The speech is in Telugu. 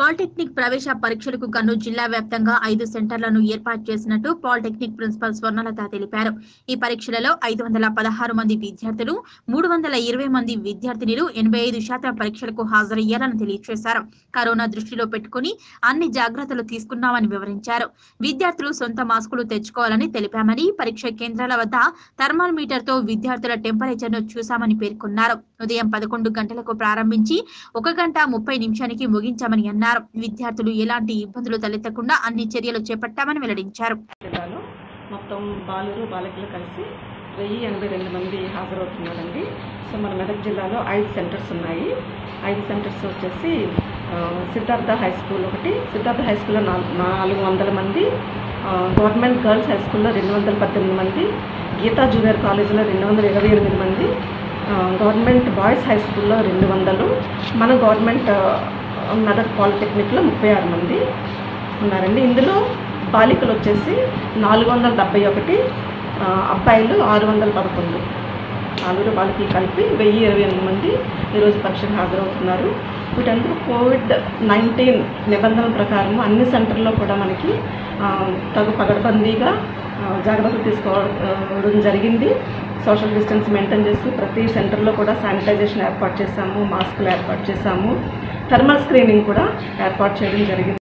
పాలిటెక్నిక్ ప్రవేశ పరీక్షలకు గాను జిల్లా వ్యాప్తంగా ఐదు సెంటర్లను ఏర్పాటు చేసినట్టు పాలిటెక్నిక్ ప్రిన్సిపల్ స్వర్ణలత తెలిపారు ఈ పరీక్షలలో ఐదు వందల పదహారు మంది విద్యార్థులు మూడు వందల ఇరవై మంది విద్యార్థినులు ఎనభై ఐదు శాతం పరీక్షలకు హాజరయ్యారని తెలియజేశారు కరోనా దృష్టిలో పెట్టుకుని అన్ని జాగ్రత్తలు తీసుకున్నామని వివరించారు విద్యార్థులు సొంత మాస్కులు తెచ్చుకోవాలని తెలిపామని పరీక్ష కేంద్రాల వద్ద థర్మల్ మీటర్ తో విద్యార్థుల టెంపరేచర్ ను చూశామని పేర్కొన్నారు ఉదయం పదకొండు గంటలకు ప్రారంభించి ఒక గంట ముప్పై నిమిషానికి ముగించామని అన్నారు విద్యార్థులు ఎలాంటి ఇబ్బందులు తలెత్తకుండా అన్ని చర్యలు చేపట్టామని వెల్లడించారు జిల్లాలో మొత్తం బాలురు బాలికలు కలిసి వెయ్యి ఎనభై రెండు మంది హాజరవుతున్నారండి సో మన మెదక్ జిల్లాలో ఐదు సెంటర్స్ ఉన్నాయి ఐదు సెంటర్స్ వచ్చేసి ఆ, సిద్ధార్థ హై స్కూల్ ఒకటి సిద్ధార్థ హై స్కూల్లో నాలుగు నాలుగు వందల మంది ఆ, గవర్నమెంట్ గర్ల్స్ హై స్కూల్లో రెండు వందల పద్దెనిమిది మంది గీతా జూనియర్ కాలేజీలో రెండు వందల ఇరవై ఎనిమిది మంది ఆ, గవర్నమెంట్ బాయ్స్ హై స్కూల్లో రెండు వందలు మన గవర్నమెంట్ ఆ, మెదక్ పాలిటెక్నిక్లో ముప్పై ఆరు మంది ఉన్నారండి ఇందులో బాలికలు వచ్చేసి నాలుగు వందల డెబ్బై ఒకటి ఆ, అబ్బాయిలు ఆరు వందల పదకొండు నాలుగు బాలికలు కలిపి వెయ్యి ఇరవై ఎనిమిది మంది ఈరోజు పరీక్షకు హాజరవుతున్నారు వీటందరూ కోవిడ్ నైన్టీన్ నిబంధనల ప్రకారం అన్ని సెంటర్లో కూడా మనకి ఆ, తగు పగడబందీగా ఆ, జాగ్రత్తలు తీసుకోవడం జరిగింది సోషల్ డిస్టెన్స్ మెయింటైన్ చేస్తూ ప్రతి సెంటర్లో కూడా శానిటైజేషన్ ఏర్పాటు చేశాము మాస్కులు ఏర్పాటు చేశాము థర్మల్ స్క్రీనింగ్ కూడా ఏర్పాటు చేయడం జరిగింది